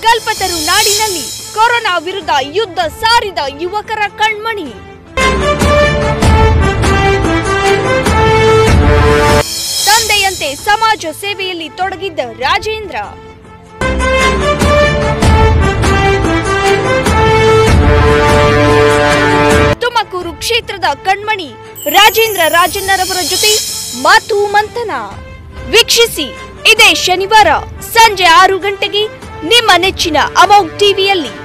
ಕಲ್ಪತರು ನಾಡಿನಲ್ಲಿ ಕೊರೋನಾ ವಿರುದ್ಧ ಯುದ್ಧ ಸಾರಿದ ಯುವಕರ ಕಣ್ಮಣಿ ತಂದೆಯಂತೆ ಸಮಾಜ ಸೇವೆಯಲ್ಲಿ ತೊಡಗಿದ್ದ ರಾಜೇಂದ್ರ ತುಮಕೂರು ಕ್ಷೇತ್ರದ ಕಣ್ಮಣಿ ರಾಜೇಂದ್ರ ರಾಜಣ್ಣರವರ ಜೊತೆ ಮಾತು ಮಂಥನ ವೀಕ್ಷಿಸಿ ಇದೇ ಶನಿವಾರ ಸಂಜೆ ಆರು ಗಂಟೆಗೆ ನಿಮ್ಮ ನೆಚ್ಚಿನ ಅಮೋಘ್ ಟಿವಿಯಲ್ಲಿ